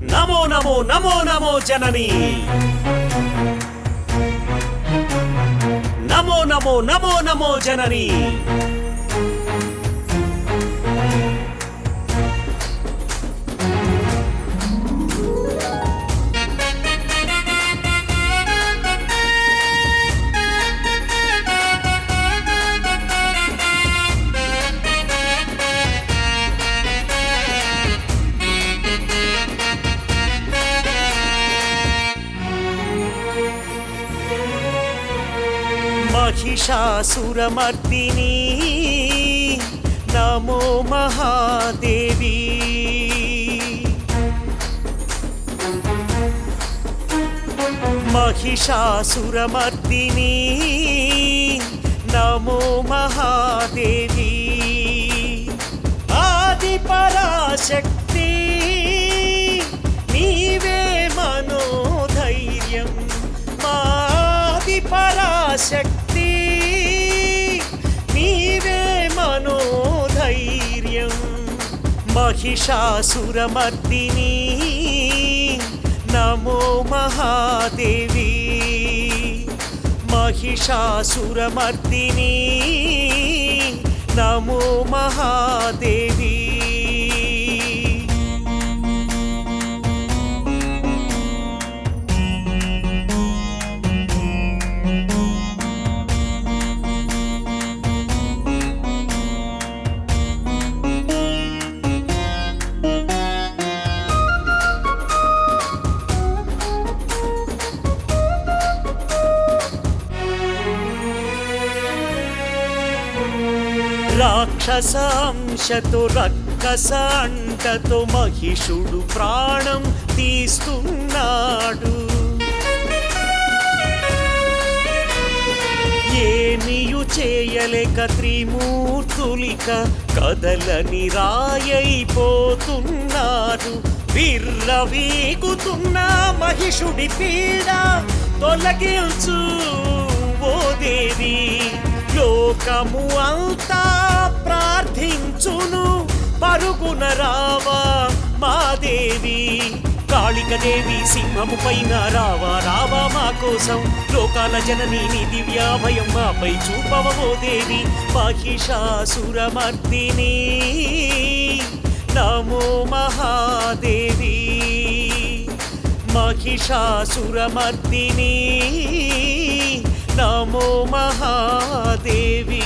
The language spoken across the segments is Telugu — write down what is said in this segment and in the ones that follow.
నమో నమో నమో నమో జనని నమో నమో నమో నమో జనని మహిషాసురమర్దిని నమో మహాదేవి మహిషాసురమర్దిని నమో మహాదేవి ఆది పరాశక్తి నీవే మనోధైర్యం మాది పరాశక్తి నీవే మనోధైర్యం మహిషాసురమర్దిని నమో మహాదేవి మహిషాసురమర్దిని నమో మహాదేవి రాక్షసాంశతో రక్కస అంటతో మహిషుడు ప్రాణం తీస్తున్నాడు ఏమియు చేయలేక త్రిమూర్తులిక కదలని రాయైపోతున్నారు విర్రవీగుతున్న మహిషుడి పీడ తొలగించు ఓ దేవి లోకము అంతా ప్రార్థించును పరుగున రావా మా దేవి కాళికదేవి సింహము పైన రావా రావా మా కోసం లోకాల జనని నీ దివ్యాభయం మాపై చూపవో దేవి మహిషాసురమర్దిని నమో మహాదేవి మహిషాసురమర్దిని నమో మహాదేవి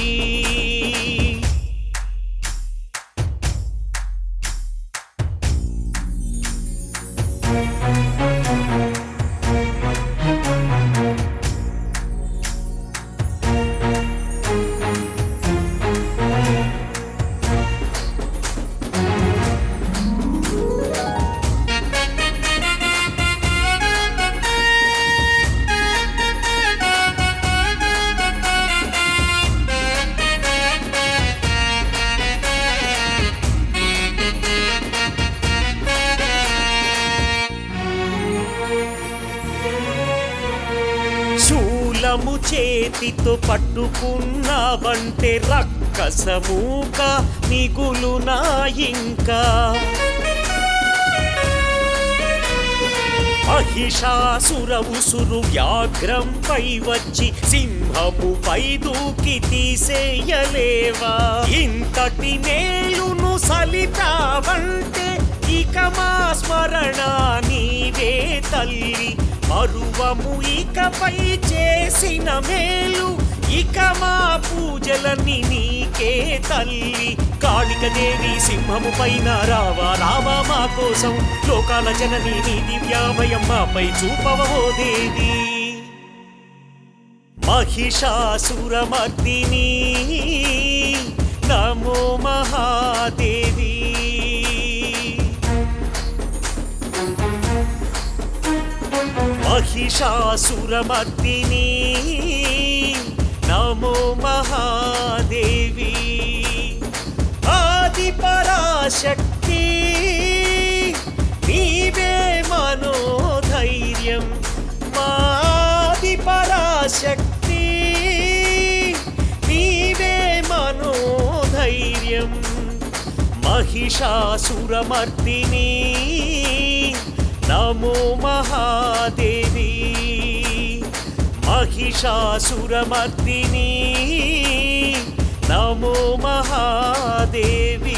శూలము చేతితో పట్టుకున్నావంటే రక్కసమూక మిగులునా ఇంకా మహిషాసుర ఉసురు వ్యాఘ్రంపై వచ్చి సింహముపై దూకి తీసేయలేవా ఇంతటి మేలును సలితావంటే ఇక మా స్మరణ నీవే తల్లి మరువము ఇకపై చేసిన మేలు ఇక మా పూజలని నీకే తల్లి కాళికదేవి సింహము పైన రావా రావా మా కోసం లోకాల జనని నీ దివ్యాభయం మాపై చూపవో దేవి మహిషాసురమర్దిని నమో మహాదేవి మహిషాసురమర్దిని నమో మహాదేవి ఆది పరాశక్తి నీవే మనోధైర్యం మాది పరాశక్తి నీవే మనోధైర్యం మహిషాసురమర్దిని మహిషాసురమర్దిని నమో మహాదేవి